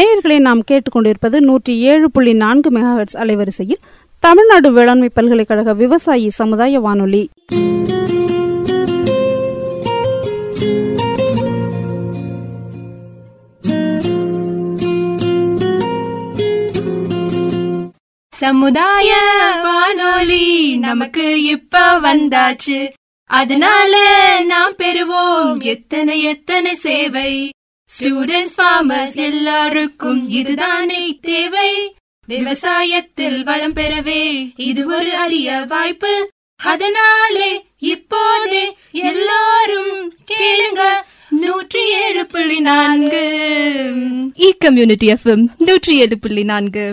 நேயர்களை நாம் கேட்டுக்கொண்டிருப்பது நூற்றி ஏழு புள்ளி நான்கு மெகாஹெட்ஸ் அலைவரிசையில் தமிழ்நாடு வேளாண்மை பல்கலைக்கழக விவசாயி சமுதாய வானொலி சமுதாய வானொலி நமக்கு இப்ப வந்தாச்சு அதனால நாம் பெறுவோம் எத்தனை எத்தனை சேவை ஸ்டூடெண்ட்ஸ் ஃபார்மர்ஸ் எல்லாருக்கும் இதுதானே தேவை விவசாயத்தில் வளம் பெறவே இது ஒரு அரிய வாய்ப்பு அதனாலே இப்போதே எல்லாரும் கேளுங்க நூற்றி ஏழு புள்ளி நான்கு இ கம்யூனிட்டி எஃப்எம் நூற்றி ஏழு புள்ளி நான்கு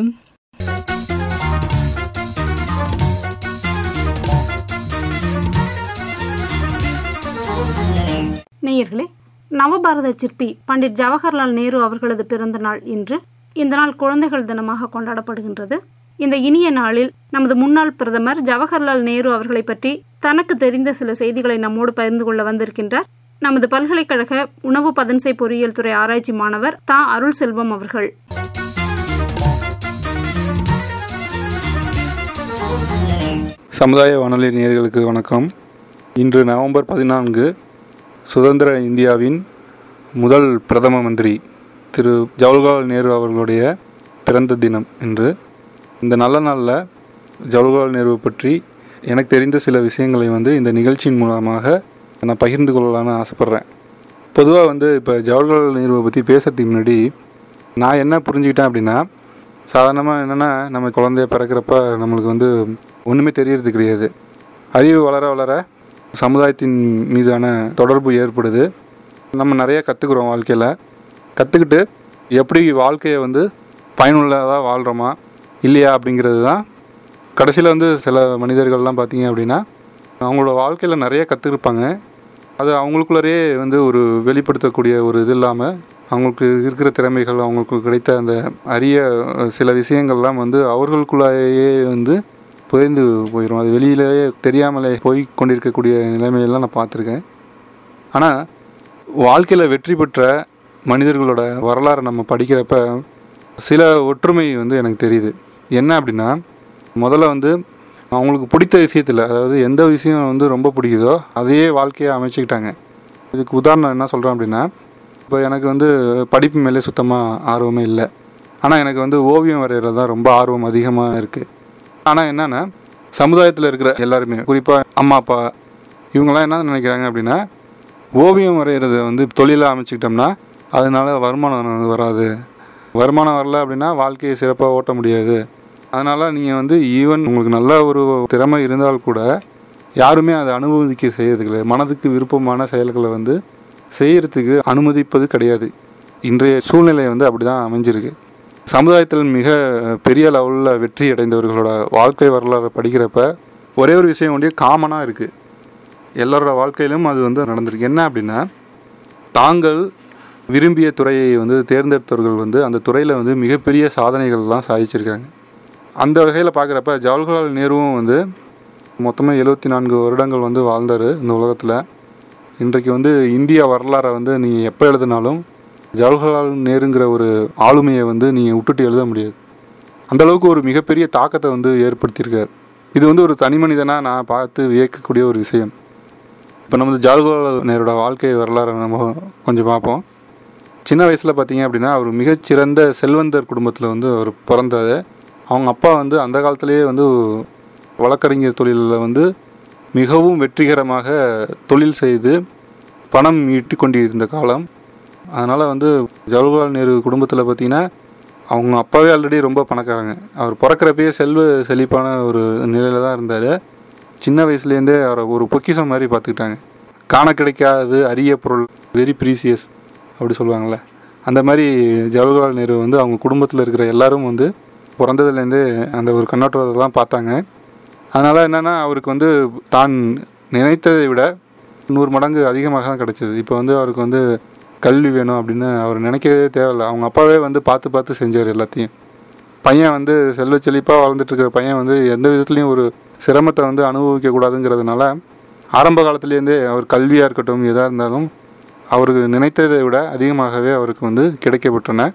நேயர்களே நவபாரத சிற்பி பண்டிட் ஜவஹர்லால் நேரு அவர்களது பிறந்த நாள் இன்று இந்த நாள் குழந்தைகள் தினமாக கொண்டாடப்படுகின்றது இந்த இனிய நாளில் நமது முன்னாள் பிரதமர் ஜவஹர்லால் நேரு அவர்களை பற்றி தனக்கு தெரிந்த சில செய்திகளை நம்மோடு பகிர்ந்து கொள்ள வந்திருக்கின்றார் நமது பல்கலைக்கழக உணவு பதன்சை பொறியியல் துறை ஆராய்ச்சி மாணவர் தா அருள் செல்வம் அவர்கள் சமுதாய வானொலி நேயர்களுக்கு வணக்கம் இன்று நவம்பர் பதினான்கு சுதந்திர இந்தியாவின் முதல் பிரதம மந்திரி திரு ஜவஹர்லால் நேரு அவர்களுடைய பிறந்த தினம் இன்று இந்த நல்ல நாளில் ஜவஹர்லால் நேரு பற்றி எனக்கு தெரிந்த சில விஷயங்களை வந்து இந்த நிகழ்ச்சியின் மூலமாக நான் பகிர்ந்து கொள்ளலாம்னு ஆசைப்பட்றேன் பொதுவாக வந்து இப்போ ஜவஹர்லால் நேருவை பற்றி பேசுறதுக்கு முன்னாடி நான் என்ன புரிஞ்சுக்கிட்டேன் அப்படின்னா சாதாரணமாக என்னென்னா நம்ம குழந்தைய பிறக்கிறப்ப நம்மளுக்கு வந்து ஒன்றுமே தெரியறது கிடையாது அறிவு வளர வளர சமுதாயத்தின் மீதான தொடர்பு ஏற்படுது நம்ம நிறைய கற்றுக்குறோம் வாழ்க்கையில் கற்றுக்கிட்டு எப்படி வாழ்க்கையை வந்து பயனுள்ளதாக வாழ்கிறோமா இல்லையா அப்படிங்கிறது தான் கடைசியில் வந்து சில மனிதர்கள்லாம் பார்த்தீங்க அப்படின்னா அவங்களோட வாழ்க்கையில் நிறைய கற்றுருப்பாங்க அது அவங்களுக்குள்ளேயே வந்து ஒரு வெளிப்படுத்தக்கூடிய ஒரு இது இல்லாமல் அவங்களுக்கு இருக்கிற திறமைகள் அவங்களுக்கு கிடைத்த அந்த அரிய அஹ், சில விஷயங்கள்லாம் வந்து அவர்களுக்குள்ளேயே வந்து புதைந்து போயிடும் அது வெளியிலேயே தெரியாமலே போய் கொண்டிருக்கக்கூடிய நிலைமையெல்லாம் நான் பார்த்துருக்கேன் ஆனால் வாழ்க்கையில் வெற்றி பெற்ற மனிதர்களோட வரலாறை நம்ம படிக்கிறப்ப சில ஒற்றுமை வந்து எனக்கு தெரியுது என்ன அப்படின்னா முதல்ல வந்து அவங்களுக்கு பிடித்த விஷயத்தில் அதாவது எந்த விஷயம் வந்து ரொம்ப பிடிக்குதோ அதையே வாழ்க்கையை அமைச்சுக்கிட்டாங்க இதுக்கு உதாரணம் என்ன சொல்கிறேன் அப்படின்னா இப்போ எனக்கு வந்து படிப்பு மேலே சுத்தமாக ஆர்வமே இல்லை ஆனால் எனக்கு வந்து ஓவியம் வரைகிறது தான் ரொம்ப ஆர்வம் அதிகமாக இருக்குது ஆனால் என்னென்னா சமுதாயத்தில் இருக்கிற எல்லாருமே குறிப்பாக அம்மா அப்பா இவங்கெல்லாம் என்ன நினைக்கிறாங்க அப்படின்னா ஓவியம் வரைகிறத வந்து தொழிலாக அமைச்சுக்கிட்டோம்னா அதனால வருமானம் வந்து வராது வருமானம் வரல அப்படின்னா வாழ்க்கையை சிறப்பாக ஓட்ட முடியாது அதனால் நீங்கள் வந்து ஈவன் உங்களுக்கு நல்ல ஒரு திறமை இருந்தால் கூட யாருமே அதை அனுமதிக்க செய்யறது கிடையாது மனதுக்கு விருப்பமான செயல்களை வந்து செய்யறதுக்கு அனுமதிப்பது கிடையாது இன்றைய சூழ்நிலை வந்து அப்படி தான் அமைஞ்சிருக்கு சமுதாயத்தில் மிக பெரிய லெவலில் வெற்றி அடைந்தவர்களோட வாழ்க்கை வரலாறு படிக்கிறப்ப ஒரே ஒரு விஷயம் ஒன்றே காமனாக இருக்குது எல்லாரோட வாழ்க்கையிலும் அது வந்து நடந்திருக்கு என்ன அப்படின்னா தாங்கள் விரும்பிய துறையை வந்து தேர்ந்தெடுத்தவர்கள் வந்து அந்த துறையில் வந்து மிகப்பெரிய சாதனைகள்லாம் சாதிச்சிருக்காங்க அந்த வகையில் பார்க்குறப்ப ஜவஹர்லால் நேருவும் வந்து மொத்தமாக எழுபத்தி நான்கு வருடங்கள் வந்து வாழ்ந்தார் இந்த உலகத்தில் இன்றைக்கு வந்து இந்திய வரலாறை வந்து நீங்கள் எப்போ எழுதினாலும் ஜவஹர்லால் நேருங்கிற ஒரு ஆளுமையை வந்து நீங்கள் விட்டுட்டு எழுத முடியாது அந்த அளவுக்கு ஒரு மிகப்பெரிய தாக்கத்தை வந்து ஏற்படுத்தியிருக்கார் இது வந்து ஒரு தனி மனிதனாக நான் பார்த்து வியக்கக்கூடிய ஒரு விஷயம் இப்போ நம்ம ஜவஹர்லால் நேரோட வாழ்க்கை வரலாறை நம்ம கொஞ்சம் பார்ப்போம் சின்ன வயசில் பார்த்தீங்க அப்படின்னா அவர் மிகச்சிறந்த செல்வந்தர் குடும்பத்தில் வந்து அவர் பிறந்தார் அவங்க அப்பா வந்து அந்த காலத்திலேயே வந்து வழக்கறிஞர் தொழிலில் வந்து மிகவும் வெற்றிகரமாக தொழில் செய்து பணம் ஈட்டி கொண்டிருந்த காலம் அதனால் வந்து ஜவஹர்லால் நேரு குடும்பத்தில் பார்த்தீங்கன்னா அவங்க அப்பாவே ஆல்ரெடி ரொம்ப பணக்காரங்க அவர் பிறக்கிறப்பயே செல்வ செழிப்பான ஒரு நிலையில் தான் இருந்தார் சின்ன வயசுலேருந்தே அவரை ஒரு பொக்கிஷம் மாதிரி பார்த்துக்கிட்டாங்க காண கிடைக்காதது அரிய பொருள் வெரி ப்ரீசியஸ் அப்படி சொல்லுவாங்கள்ல அந்த மாதிரி ஜவஹர்லால் நேரு வந்து அவங்க குடும்பத்தில் இருக்கிற எல்லாரும் வந்து பிறந்ததுலேருந்தே அந்த ஒரு கண்ணோட்டத்தை தான் பார்த்தாங்க அதனால் என்னென்னா அவருக்கு வந்து தான் நினைத்ததை விட நூறு மடங்கு அதிகமாக தான் கிடச்சிது இப்போ வந்து அவருக்கு வந்து கல்வி வேணும் அப்படின்னு அவர் நினைக்கவே தேவையில்லை அவங்க அப்பாவே வந்து பார்த்து பார்த்து செஞ்சார் எல்லாத்தையும் பையன் வந்து செல்வ செழிப்பாக வளர்ந்துட்டு இருக்கிற பையன் வந்து எந்த விதத்துலையும் ஒரு சிரமத்தை வந்து அனுபவிக்க கூடாதுங்கிறதுனால ஆரம்ப காலத்துலேருந்தே அவர் கல்வியாக இருக்கட்டும் எதாக இருந்தாலும் அவருக்கு நினைத்ததை விட அதிகமாகவே அவருக்கு வந்து கிடைக்கப்பட்டன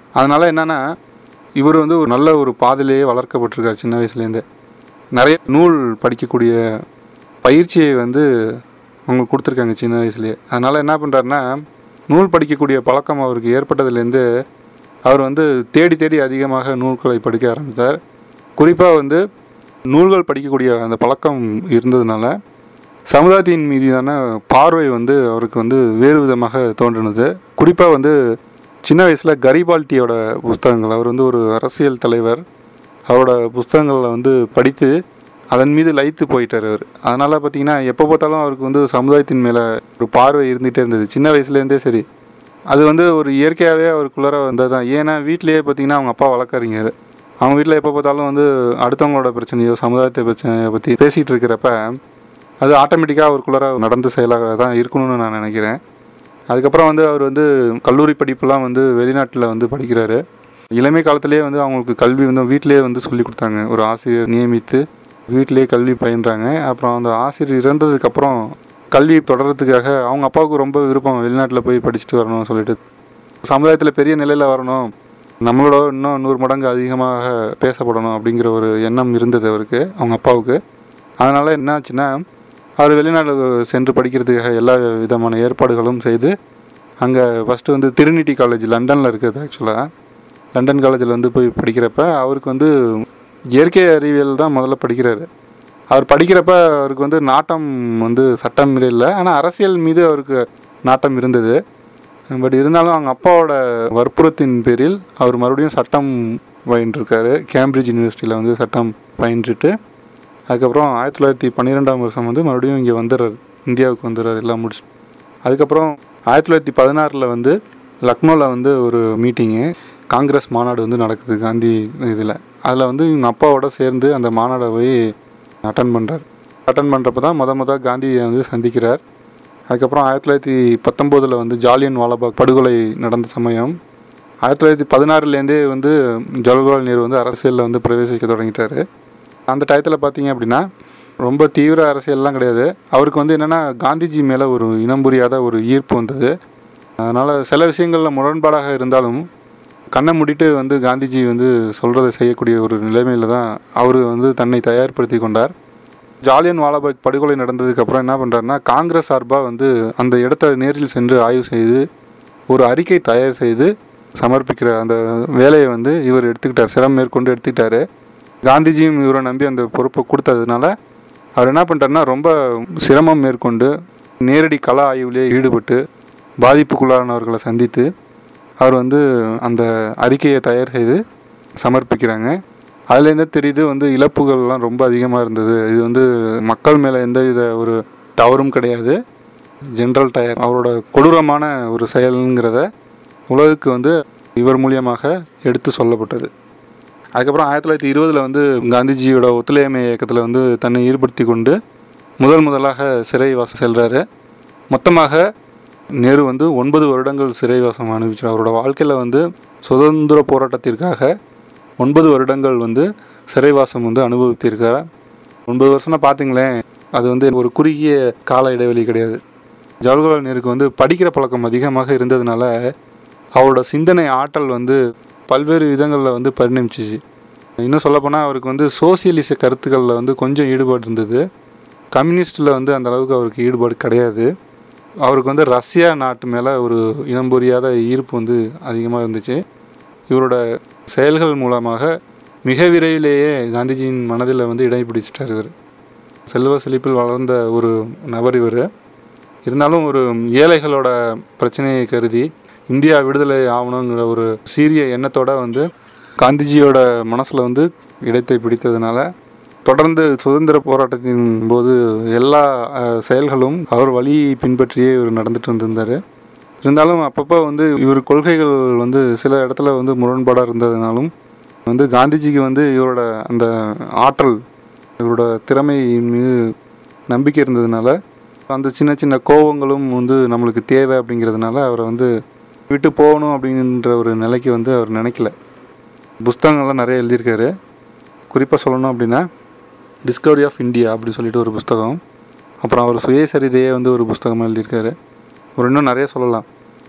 அதனால் என்னென்னா இவர் வந்து ஒரு நல்ல ஒரு பாதையிலேயே வளர்க்கப்பட்டிருக்கார் சின்ன வயசுலேருந்தே நிறைய நூல் படிக்கக்கூடிய பயிற்சியை வந்து அவங்களுக்கு கொடுத்துருக்காங்க சின்ன வயசுலேயே அதனால் என்ன பண்ணுறாருன்னா நூல் படிக்கக்கூடிய பழக்கம் அவருக்கு ஏற்பட்டதுலேருந்து அவர் வந்து தேடி தேடி அதிகமாக நூல்களை படிக்க ஆரம்பித்தார் குறிப்பாக வந்து நூல்கள் படிக்கக்கூடிய அந்த பழக்கம் இருந்ததுனால சமுதாயத்தின் மீதான பார்வை வந்து அவருக்கு வந்து வேறு விதமாக தோன்றினது குறிப்பாக வந்து சின்ன வயசில் கரிபால்ட்டியோட புஸ்தகங்கள் அவர் வந்து ஒரு அரசியல் தலைவர் அவரோட புஸ்தகங்களில் வந்து படித்து அதன் மீது லயித்து போயிட்டார் அவர் அதனால் பார்த்தீங்கன்னா எப்போ பார்த்தாலும் அவருக்கு வந்து சமுதாயத்தின் மேலே ஒரு பார்வை இருந்துகிட்டே இருந்தது சின்ன வயசுலேருந்தே சரி அது வந்து ஒரு இயற்கையாகவே அவருக்குள்ளார வந்தது தான் ஏன்னா வீட்டிலேயே பார்த்தீங்கன்னா அவங்க அப்பா வழக்கறிஞர் அவங்க வீட்டில் எப்போ பார்த்தாலும் வந்து அடுத்தவங்களோட பிரச்சனையோ சமுதாயத்தை பிரச்சனையை பற்றி பேசிகிட்டு இருக்கிறப்ப அது ஆட்டோமேட்டிக்காக அவருக்குள்ளார நடந்த செயலாக தான் இருக்கணும்னு நான் நினைக்கிறேன் அதுக்கப்புறம் வந்து அவர் வந்து கல்லூரி படிப்புலாம் வந்து வெளிநாட்டில் வந்து படிக்கிறாரு இளமை காலத்திலேயே வந்து அவங்களுக்கு கல்வி வந்து வீட்டிலேயே வந்து சொல்லி கொடுத்தாங்க ஒரு ஆசிரியர் நியமித்து வீட்டிலேயே கல்வி பயின்றாங்க அப்புறம் அந்த ஆசிரியர் இறந்ததுக்கப்புறம் கல்வி தொடர்றதுக்காக அவங்க அப்பாவுக்கு ரொம்ப விருப்பம் வெளிநாட்டில் போய் படிச்சுட்டு வரணும்னு சொல்லிட்டு சமுதாயத்தில் பெரிய நிலையில் வரணும் நம்மளோட இன்னும் நூறு மடங்கு அதிகமாக பேசப்படணும் அப்படிங்கிற ஒரு எண்ணம் இருந்தது அவருக்கு அவங்க அப்பாவுக்கு அதனால் என்ன ஆச்சுன்னா அவர் வெளிநாடு சென்று படிக்கிறதுக்காக எல்லா விதமான ஏற்பாடுகளும் செய்து அங்கே ஃபஸ்ட்டு வந்து திருநிட்டி காலேஜ் லண்டனில் இருக்குது ஆக்சுவலாக லண்டன் காலேஜில் வந்து போய் படிக்கிறப்ப அவருக்கு வந்து இயற்கை அறிவியல் தான் முதல்ல படிக்கிறாரு அவர் படிக்கிறப்ப அவருக்கு வந்து நாட்டம் வந்து சட்டம் மீது இல்லை ஆனால் அரசியல் மீது அவருக்கு நாட்டம் இருந்தது பட் இருந்தாலும் அவங்க அப்பாவோட வற்புறத்தின் பேரில் அவர் மறுபடியும் சட்டம் பயின்றிருக்காரு கேம்பிரிட்ஜ் யூனிவர்சிட்டியில் வந்து சட்டம் பயின்றுட்டு அதுக்கப்புறம் ஆயிரத்தி தொள்ளாயிரத்தி பன்னிரெண்டாம் வருஷம் வந்து மறுபடியும் இங்கே வந்துடுறாரு இந்தியாவுக்கு வந்துடுறாரு எல்லாம் முடிச்சுட்டு அதுக்கப்புறம் ஆயிரத்தி தொள்ளாயிரத்தி பதினாறில் வந்து லக்னோவில் வந்து ஒரு மீட்டிங்கு காங்கிரஸ் மாநாடு வந்து நடக்குது காந்தி இதில் அதில் வந்து இவங்க அப்பாவோட சேர்ந்து அந்த மாநாடை போய் அட்டன் பண்ணுறார் அட்டன் பண்ணுறப்ப தான் முத முத காந்தியை வந்து சந்திக்கிறார் அதுக்கப்புறம் ஆயிரத்தி தொள்ளாயிரத்தி பத்தொம்போதில் வந்து ஜாலியன் வாலாபாக் படுகொலை நடந்த சமயம் ஆயிரத்தி தொள்ளாயிரத்தி பதினாறுலேருந்தே வந்து ஜவஹர்லால் நேரு வந்து அரசியலில் வந்து பிரவேசிக்க தொடங்கிட்டார் அந்த டயத்தில் பார்த்தீங்க அப்படின்னா ரொம்ப தீவிர அரசியல்லாம் கிடையாது அவருக்கு வந்து என்னென்னா காந்திஜி மேலே ஒரு இனம் புரியாத ஒரு ஈர்ப்பு வந்தது அதனால் சில விஷயங்களில் முரண்பாடாக இருந்தாலும் கண்ணை மூடிட்டு வந்து காந்திஜி வந்து சொல்கிறத செய்யக்கூடிய ஒரு நிலைமையில் தான் அவர் வந்து தன்னை தயார்படுத்தி கொண்டார் ஜாலியன் வாலாபாக் படுகொலை நடந்ததுக்கப்புறம் என்ன பண்ணுறாருன்னா காங்கிரஸ் சார்பாக வந்து அந்த இடத்த நேரில் சென்று ஆய்வு செய்து ஒரு அறிக்கை தயார் செய்து சமர்ப்பிக்கிற அந்த வேலையை வந்து இவர் எடுத்துக்கிட்டார் சிரம் மேற்கொண்டு எடுத்துக்கிட்டாரு காந்திஜியும் இவரை நம்பி அந்த பொறுப்பை கொடுத்ததுனால அவர் என்ன பண்ணிட்டாருன்னா ரொம்ப சிரமம் மேற்கொண்டு நேரடி கள ஆய்வுலேயே ஈடுபட்டு பாதிப்புக்குள்ளானவர்களை சந்தித்து அவர் வந்து அந்த அறிக்கையை தயார் செய்து சமர்ப்பிக்கிறாங்க அதுலேருந்தே தெரியுது வந்து இழப்புகள்லாம் ரொம்ப அதிகமாக இருந்தது இது வந்து மக்கள் மேலே எந்த வித ஒரு தவறும் கிடையாது ஜென்ரல் டயர் அவரோட கொடூரமான ஒரு செயலுங்கிறத உலகுக்கு வந்து இவர் மூலியமாக எடுத்து சொல்லப்பட்டது அதுக்கப்புறம் ஆயிரத்தி தொள்ளாயிரத்தி இருபதில் வந்து காந்திஜியோட ஒத்துழையாமை இயக்கத்தில் வந்து தன்னை ஈடுபடுத்தி கொண்டு முதல் முதலாக சிறைவாசம் செல்கிறாரு மொத்தமாக நேரு வந்து ஒன்பது வருடங்கள் சிறைவாசம் அனுபவிச்சார் அவரோட வாழ்க்கையில் வந்து சுதந்திர போராட்டத்திற்காக ஒன்பது வருடங்கள் வந்து சிறைவாசம் வந்து அனுபவித்திருக்கார் ஒன்பது வருஷம்னா பார்த்தீங்களேன் அது வந்து ஒரு குறுகிய கால இடைவெளி கிடையாது ஜவஹர்லால் நேருக்கு வந்து படிக்கிற பழக்கம் அதிகமாக இருந்ததுனால அவரோட சிந்தனை ஆற்றல் வந்து பல்வேறு விதங்களில் வந்து பரிணமிச்சிச்சு இன்னும் சொல்லப்போனால் அவருக்கு வந்து சோசியலிச கருத்துக்களில் வந்து கொஞ்சம் ஈடுபாடு இருந்தது கம்யூனிஸ்டில் வந்து அந்த அளவுக்கு அவருக்கு ஈடுபாடு கிடையாது அவருக்கு வந்து ரஷ்யா நாட்டு மேலே ஒரு இனம் புரியாத ஈர்ப்பு வந்து அதிகமாக இருந்துச்சு இவரோட செயல்கள் மூலமாக மிக விரைவிலேயே காந்திஜியின் மனதில் வந்து இடம் பிடிச்சிட்டார் இவர் செல்வ செழிப்பில் வளர்ந்த ஒரு நபர் இவர் இருந்தாலும் ஒரு ஏழைகளோட பிரச்சனையை கருதி இந்தியா விடுதலை ஆகணுங்கிற ஒரு சீரிய எண்ணத்தோட வந்து காந்திஜியோட மனசில் வந்து இடத்தை பிடித்ததுனால தொடர்ந்து சுதந்திர போராட்டத்தின் போது எல்லா அஹ், செயல்களும் அவர் வழியை பின்பற்றியே இவர் நடந்துட்டு வந்திருந்தார் இருந்தாலும் அப்பப்போ வந்து இவர் கொள்கைகள் வந்து சில இடத்துல வந்து முரண்பாடாக இருந்ததுனாலும் வந்து காந்திஜிக்கு வந்து இவரோட அந்த ஆற்றல் இவரோட திறமையின் மீது நம்பிக்கை இருந்ததுனால அந்த சின்ன சின்ன கோவங்களும் வந்து நம்மளுக்கு தேவை அப்படிங்கிறதுனால அவரை வந்து விட்டு போகணும் அப்படின்ற ஒரு நிலைக்கு வந்து அவர் நினைக்கல புஸ்தகங்கள்லாம் நிறைய எழுதியிருக்காரு குறிப்பாக சொல்லணும் அப்படின்னா டிஸ்கவரி ஆஃப் இந்தியா அப்படின்னு சொல்லிட்டு ஒரு புஸ்தகம் அப்புறம் அவர் சுயசரிதையே வந்து ஒரு புஸ்தகமாக எழுதியிருக்காரு ஒரு இன்னும் நிறைய சொல்லலாம்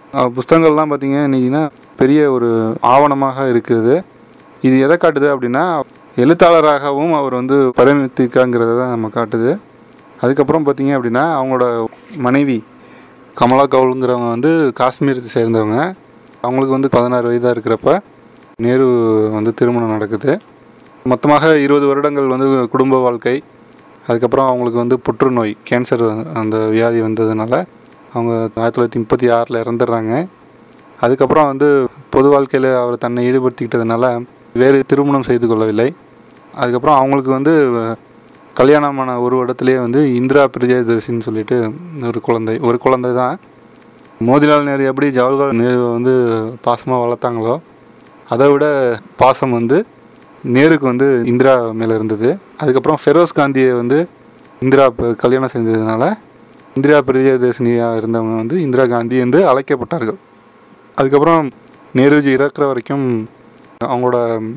அஹ், புஸ்தகங்கள்லாம் பார்த்தீங்க இன்னைக்குன்னா பெரிய ஒரு ஆவணமாக இருக்குது இது எதை காட்டுது அப்படின்னா எழுத்தாளராகவும் அவர் வந்து பரிணத்திக்காங்கிறத தான் நம்ம காட்டுது அதுக்கப்புறம் பார்த்தீங்க அப்படின்னா அவங்களோட மனைவி கமலா கவுலுங்கிறவங்க வந்து காஷ்மீர் சேர்ந்தவங்க அவங்களுக்கு வந்து பதினாறு வயதாக இருக்கிறப்ப நேரு வந்து திருமணம் நடக்குது மொத்தமாக இருபது வருடங்கள் வந்து குடும்ப வாழ்க்கை அதுக்கப்புறம் அவங்களுக்கு வந்து புற்றுநோய் கேன்சர் அந்த வியாதி வந்ததுனால அவங்க ஆயிரத்தி தொள்ளாயிரத்தி முப்பத்தி ஆறில் இறந்துடுறாங்க அதுக்கப்புறம் வந்து பொது வாழ்க்கையில் அவர் தன்னை ஈடுபடுத்திக்கிட்டதுனால வேறு திருமணம் செய்து கொள்ளவில்லை அதுக்கப்புறம் அவங்களுக்கு வந்து கல்யாணமான ஒரு இடத்துலேயே வந்து இந்திரா பிரியதர்சின்னு சொல்லிட்டு ஒரு குழந்தை ஒரு குழந்தை தான் மோதிலால் நேரு எப்படி ஜவஹர்லால் நேரு வந்து பாசமாக வளர்த்தாங்களோ அதை விட பாசம் வந்து நேருக்கு வந்து இந்திரா மேலே இருந்தது அதுக்கப்புறம் ஃபெரோஸ் காந்தியை வந்து இந்திரா ப- கல்யாணம் செஞ்சதுனால இந்திரா பிரியதர்ஷினியாக இருந்தவங்க வந்து இந்திரா காந்தி என்று அழைக்கப்பட்டார்கள் அதுக்கப்புறம் நேருஜி இறக்குற வரைக்கும் அவங்களோட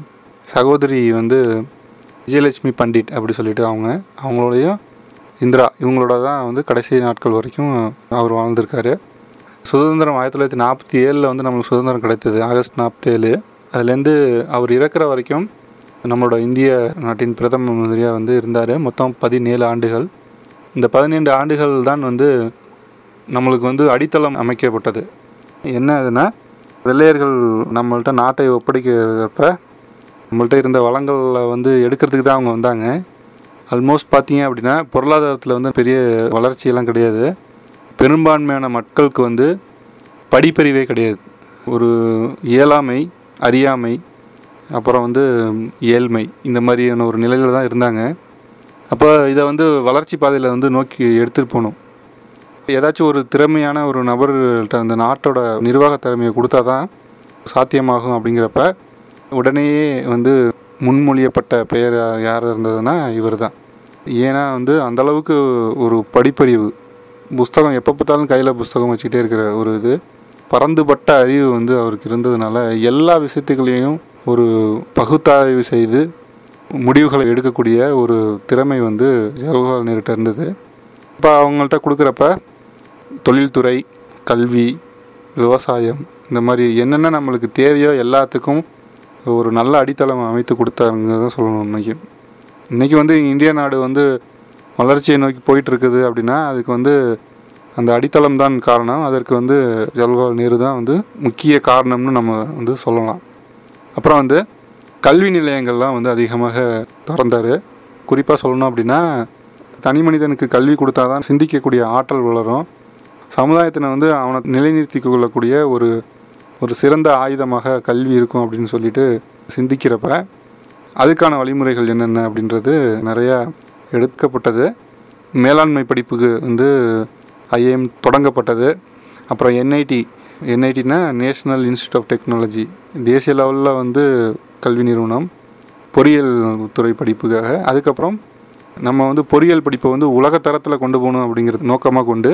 சகோதரி வந்து விஜயலட்சுமி பண்டிட் அப்படி சொல்லிட்டு அவங்க அவங்களோடையும் இந்திரா இவங்களோட தான் வந்து கடைசி நாட்கள் வரைக்கும் அவர் வாழ்ந்திருக்காரு சுதந்திரம் ஆயிரத்தி தொள்ளாயிரத்தி நாற்பத்தி ஏழில் வந்து நம்மளுக்கு சுதந்திரம் கிடைத்தது ஆகஸ்ட் நாற்பத்தேழு அதுலேருந்து அவர் இறக்குற வரைக்கும் நம்மளோட இந்திய நாட்டின் பிரதம மந்திரியாக வந்து இருந்தார் மொத்தம் பதினேழு ஆண்டுகள் இந்த பதினேழு ஆண்டுகள் தான் வந்து நம்மளுக்கு வந்து அடித்தளம் அமைக்கப்பட்டது என்ன அதுன்னா வெள்ளையர்கள் நம்மள்ட்ட நாட்டை ஒப்படைக்கிறப்ப நம்மள்ட்ட இருந்த வளங்களை வந்து எடுக்கிறதுக்கு தான் அவங்க வந்தாங்க ஆல்மோஸ்ட் பார்த்தீங்க அப்படின்னா பொருளாதாரத்தில் வந்து பெரிய வளர்ச்சியெல்லாம் கிடையாது பெரும்பான்மையான மக்களுக்கு வந்து படிப்பறிவே கிடையாது ஒரு இயலாமை அறியாமை அப்புறம் வந்து ஏழ்மை இந்த மாதிரியான ஒரு நிலையில் தான் இருந்தாங்க அப்போ இதை வந்து வளர்ச்சி பாதையில் வந்து நோக்கி எடுத்துகிட்டு போகணும் ஏதாச்சும் ஒரு திறமையான ஒரு நபர்கள்ட்ட அந்த நாட்டோட நிர்வாக திறமையை கொடுத்தா தான் சாத்தியமாகும் அப்படிங்கிறப்ப உடனேயே வந்து முன்மொழியப்பட்ட பெயர் யார் இருந்ததுன்னா இவர் தான் ஏன்னா வந்து அந்த அளவுக்கு ஒரு படிப்பறிவு புஸ்தகம் எப்போ பார்த்தாலும் கையில் புஸ்தகம் வச்சுக்கிட்டே இருக்கிற ஒரு இது பறந்துபட்ட அறிவு வந்து அவருக்கு இருந்ததுனால எல்லா விஷயத்துக்களையும் ஒரு பகுத்தாய்வு செய்து முடிவுகளை எடுக்கக்கூடிய ஒரு திறமை வந்து ஜவஹர்லால் நேருட்ட இருந்தது இப்போ அவங்கள்ட்ட கொடுக்குறப்ப தொழில்துறை கல்வி விவசாயம் இந்த மாதிரி என்னென்ன நம்மளுக்கு தேவையோ எல்லாத்துக்கும் ஒரு நல்ல அடித்தளம் அமைத்து கொடுத்தாருங்க தான் சொல்லணும் இன்னைக்கு இன்றைக்கி வந்து இந்திய நாடு வந்து வளர்ச்சியை நோக்கி போயிட்டு இருக்குது அப்படின்னா அதுக்கு வந்து அந்த அடித்தளம் தான் காரணம் அதற்கு வந்து ஜவஹர்லால் நேரு தான் வந்து முக்கிய காரணம்னு நம்ம வந்து சொல்லலாம் அப்புறம் வந்து கல்வி நிலையங்கள்லாம் வந்து அதிகமாக திறந்தார் குறிப்பாக சொல்லணும் அப்படின்னா தனி மனிதனுக்கு கல்வி கொடுத்தா தான் சிந்திக்கக்கூடிய ஆற்றல் வளரும் சமுதாயத்தினை வந்து அவனை நிலைநிறுத்தி கொள்ளக்கூடிய ஒரு ஒரு சிறந்த ஆயுதமாக கல்வி இருக்கும் அப்படின்னு சொல்லிட்டு சிந்திக்கிறப்ப அதுக்கான வழிமுறைகள் என்னென்ன அப்படின்றது நிறையா எடுக்கப்பட்டது மேலாண்மை படிப்புக்கு வந்து ஐஏஎம் தொடங்கப்பட்டது அப்புறம் என்ஐடி என்ஐடினா நேஷ்னல் இன்ஸ்டியூட் ஆஃப் டெக்னாலஜி தேசிய லெவலில் வந்து கல்வி நிறுவனம் பொறியியல் துறை படிப்புக்காக அதுக்கப்புறம் நம்ம வந்து பொறியியல் படிப்பை வந்து உலக தரத்தில் கொண்டு போகணும் அப்படிங்கிறது நோக்கமாக கொண்டு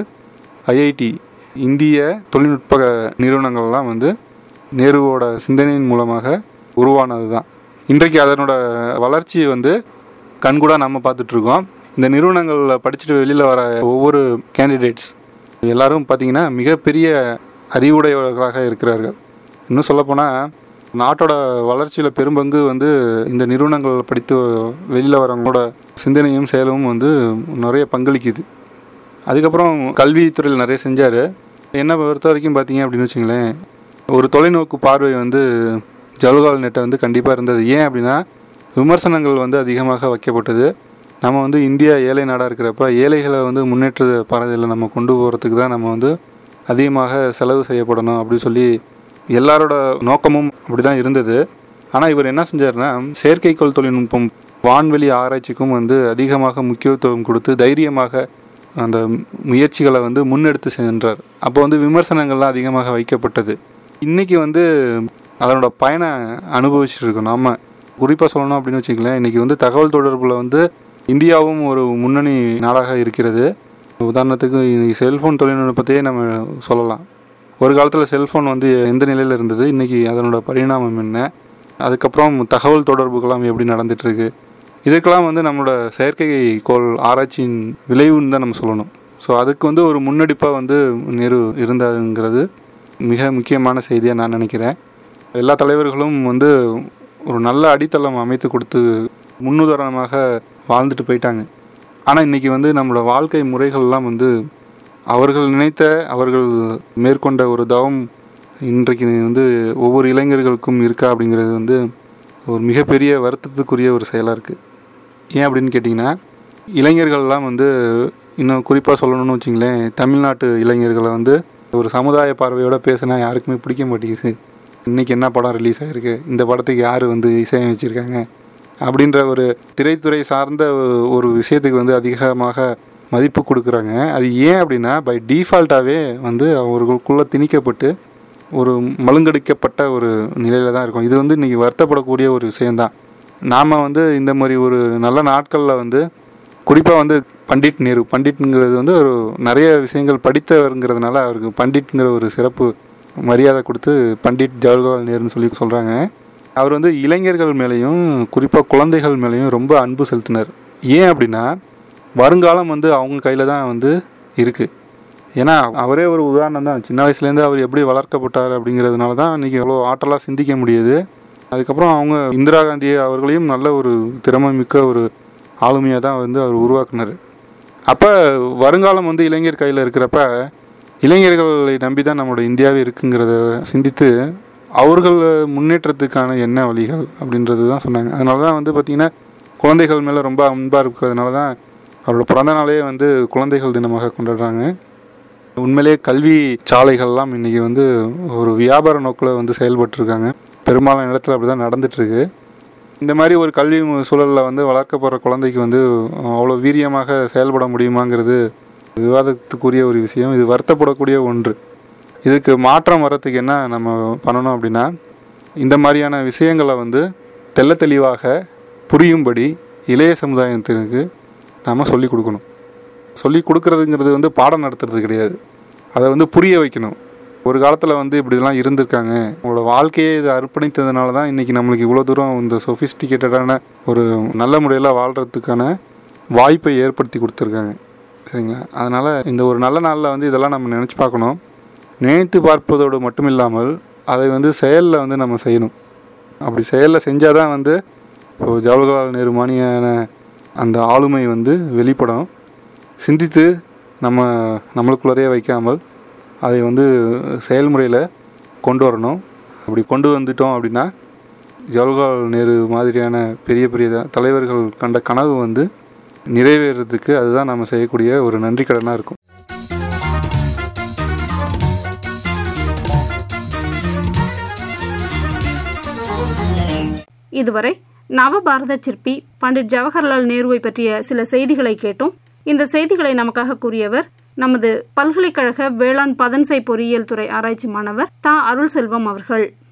ஐஐடி இந்திய தொழில்நுட்ப நிறுவனங்கள்லாம் வந்து நேருவோட சிந்தனையின் மூலமாக உருவானது தான் இன்றைக்கு அதனோட வளர்ச்சியை வந்து கண்கூடாக நம்ம பார்த்துட்ருக்கோம் இந்த நிறுவனங்களில் படிச்சுட்டு வெளியில் வர ஒவ்வொரு கேண்டிடேட்ஸ் எல்லாரும் பார்த்திங்கன்னா மிகப்பெரிய அறிவுடையவர்களாக இருக்கிறார்கள் இன்னும் சொல்லப்போனால் நாட்டோட வளர்ச்சியில் பெரும்பங்கு வந்து இந்த நிறுவனங்கள் படித்து வெளியில் வரவங்களோட சிந்தனையும் செயலும் வந்து நிறைய பங்களிக்குது அதுக்கப்புறம் கல்வித்துறையில் நிறைய செஞ்சார் என்னை பொறுத்த வரைக்கும் பார்த்தீங்க அப்படின்னு வச்சுங்களேன் ஒரு தொலைநோக்கு பார்வை வந்து ஜவஹர்லால் நெட்டை வந்து கண்டிப்பாக இருந்தது ஏன் அப்படின்னா விமர்சனங்கள் வந்து அதிகமாக வைக்கப்பட்டது நம்ம வந்து இந்தியா ஏழை நாடாக இருக்கிறப்ப ஏழைகளை வந்து முன்னேற்ற பாதையில் நம்ம கொண்டு போகிறதுக்கு தான் நம்ம வந்து அதிகமாக செலவு செய்யப்படணும் அப்படின்னு சொல்லி எல்லாரோட நோக்கமும் அப்படி தான் இருந்தது ஆனால் இவர் என்ன செஞ்சார்னா செயற்கைக்கோள் தொழில்நுட்பம் வான்வெளி ஆராய்ச்சிக்கும் வந்து அதிகமாக முக்கியத்துவம் கொடுத்து தைரியமாக அந்த முயற்சிகளை வந்து முன்னெடுத்து சென்றார் அப்போ வந்து விமர்சனங்கள்லாம் அதிகமாக வைக்கப்பட்டது இன்றைக்கி வந்து அதனோட பயனை அனுபவிச்சுருக்கோம் நாம் குறிப்பாக சொல்லணும் அப்படின்னு வச்சுக்கலாம் இன்றைக்கி வந்து தகவல் தொடர்பில் வந்து இந்தியாவும் ஒரு முன்னணி நாடாக இருக்கிறது உதாரணத்துக்கு இன்னைக்கு செல்ஃபோன் தொழில்நுட்பத்தையே நம்ம சொல்லலாம் ஒரு காலத்தில் செல்ஃபோன் வந்து எந்த நிலையில் இருந்தது இன்றைக்கி அதனோட பரிணாமம் என்ன அதுக்கப்புறம் தகவல் தொடர்புகள்லாம் எப்படி நடந்துகிட்ருக்கு இதுக்கெல்லாம் வந்து நம்மளோட செயற்கைக்கோள் ஆராய்ச்சியின் விளைவுன்னு தான் நம்ம சொல்லணும் ஸோ அதுக்கு வந்து ஒரு முன்னெடுப்பாக வந்து நேரு இருந்தாருங்கிறது மிக முக்கியமான செய்தியாக நான் நினைக்கிறேன் எல்லா தலைவர்களும் வந்து ஒரு நல்ல அடித்தளம் அமைத்து கொடுத்து முன்னுதாரணமாக வாழ்ந்துட்டு போயிட்டாங்க ஆனால் இன்றைக்கி வந்து நம்மளோட வாழ்க்கை முறைகள்லாம் வந்து அவர்கள் நினைத்த அவர்கள் மேற்கொண்ட ஒரு தவம் இன்றைக்கு வந்து ஒவ்வொரு இளைஞர்களுக்கும் இருக்கா அப்படிங்கிறது வந்து ஒரு மிகப்பெரிய வருத்தத்துக்குரிய ஒரு செயலாக இருக்குது ஏன் அப்படின்னு கேட்டிங்கன்னா இளைஞர்கள்லாம் வந்து இன்னும் குறிப்பாக சொல்லணும்னு வச்சிங்களேன் தமிழ்நாட்டு இளைஞர்களை வந்து ஒரு சமுதாய பார்வையோட பேசினா யாருக்குமே பிடிக்க மாட்டேங்குது இன்றைக்கி என்ன படம் ரிலீஸ் ஆகிருக்கு இந்த படத்துக்கு யார் வந்து இசையமைச்சிருக்காங்க அப்படின்ற ஒரு திரைத்துறை சார்ந்த ஒரு விஷயத்துக்கு வந்து அதிகமாக மதிப்பு கொடுக்குறாங்க அது ஏன் அப்படின்னா பை டீஃபால்ட்டாகவே வந்து அவர்களுக்குள்ளே திணிக்கப்பட்டு ஒரு மழுங்கடிக்கப்பட்ட ஒரு நிலையில் தான் இருக்கும் இது வந்து இன்றைக்கி வருத்தப்படக்கூடிய ஒரு விஷயந்தான் நாம் வந்து இந்த மாதிரி ஒரு நல்ல நாட்களில் வந்து குறிப்பாக வந்து பண்டிட் நேரு பண்டிட்ங்கிறது வந்து ஒரு நிறைய விஷயங்கள் படித்தவருங்கிறதுனால அவருக்கு பண்டிட்ங்கிற ஒரு சிறப்பு மரியாதை கொடுத்து பண்டிட் ஜவஹர்லால் நேருன்னு சொல்லி சொல்கிறாங்க அவர் வந்து இளைஞர்கள் மேலேயும் குறிப்பாக குழந்தைகள் மேலேயும் ரொம்ப அன்பு செலுத்தினார் ஏன் அப்படின்னா வருங்காலம் வந்து அவங்க கையில் தான் வந்து இருக்குது ஏன்னா அவரே ஒரு உதாரணம் தான் சின்ன வயசுலேருந்து அவர் எப்படி வளர்க்கப்பட்டார் அப்படிங்கிறதுனால தான் இன்றைக்கி எவ்வளோ ஆற்றலாக சிந்திக்க முடியுது அதுக்கப்புறம் அவங்க இந்திரா காந்தி அவர்களையும் நல்ல ஒரு திறமை மிக்க ஒரு ஆளுமையாக தான் வந்து அவர் உருவாக்குனார் அப்போ வருங்காலம் வந்து இளைஞர் கையில் இருக்கிறப்ப இளைஞர்களை நம்பி தான் நம்மளோட இந்தியாவே இருக்குங்கிறத சிந்தித்து அவர்கள் முன்னேற்றத்துக்கான என்ன வழிகள் அப்படின்றது தான் சொன்னாங்க அதனால தான் வந்து பார்த்திங்கன்னா குழந்தைகள் மேலே ரொம்ப அன்பாக இருக்கிறதுனால தான் அவரோட பிறந்த நாளே வந்து குழந்தைகள் தினமாக கொண்டாடுறாங்க உண்மையிலே கல்வி சாலைகள்லாம் இன்றைக்கி வந்து ஒரு வியாபார நோக்கில் வந்து செயல்பட்டுருக்காங்க பெரும்பாலான இடத்துல அப்படி தான் நடந்துகிட்ருக்கு இந்த மாதிரி ஒரு கல்வி சூழலில் வந்து வளர்க்கப்படுற குழந்தைக்கு வந்து அவ்வளோ வீரியமாக செயல்பட முடியுமாங்கிறது விவாதத்துக்குரிய ஒரு விஷயம் இது வருத்தப்படக்கூடிய ஒன்று இதுக்கு மாற்றம் வர்றதுக்கு என்ன நம்ம பண்ணணும் அப்படின்னா இந்த மாதிரியான விஷயங்களை வந்து தெள்ள தெளிவாக புரியும்படி இளைய சமுதாயத்திற்கு நாம் சொல்லிக் கொடுக்கணும் சொல்லி கொடுக்கறதுங்கிறது வந்து பாடம் நடத்துறது கிடையாது அதை வந்து புரிய வைக்கணும் ஒரு காலத்தில் வந்து இப்படிலாம் இருந்திருக்காங்க உங்களோட வாழ்க்கையை இதை அர்ப்பணித்ததுனால தான் இன்றைக்கி நம்மளுக்கு இவ்வளோ தூரம் இந்த சொஃபிஸ்டிகேட்டடான ஒரு நல்ல முறையில் வாழ்கிறதுக்கான வாய்ப்பை ஏற்படுத்தி கொடுத்துருக்காங்க சரிங்களா அதனால் இந்த ஒரு நல்ல நாளில் வந்து இதெல்லாம் நம்ம நினச்சி பார்க்கணும் நினைத்து பார்ப்பதோடு மட்டும் இல்லாமல் அதை வந்து செயலில் வந்து நம்ம செய்யணும் அப்படி செயலில் செஞ்சால் தான் வந்து இப்போ ஜவஹர்லால் நேரு மானியான அந்த ஆளுமை வந்து வெளிப்படும் சிந்தித்து நம்ம நம்மளுக்குள்ளறையே வைக்காமல் அதை வந்து செயல்முறையில் கொண்டு வரணும் அப்படி கொண்டு வந்துட்டோம் அப்படின்னா ஜவஹர்லால் நேரு மாதிரியான பெரிய பெரிய தலைவர்கள் கண்ட கனவு வந்து நிறைவேறதுக்கு அதுதான் நம்ம செய்யக்கூடிய ஒரு நன்றி கடனாக இருக்கும் இதுவரை நவபாரத சிற்பி பண்டிட் ஜவஹர்லால் நேருவை பற்றிய சில செய்திகளை கேட்டோம் இந்த செய்திகளை நமக்காக கூறியவர் நமது பல்கலைக்கழக வேளாண் பதன்சை பொறியியல் துறை ஆராய்ச்சி மாணவர் தா அருள் செல்வம் அவர்கள்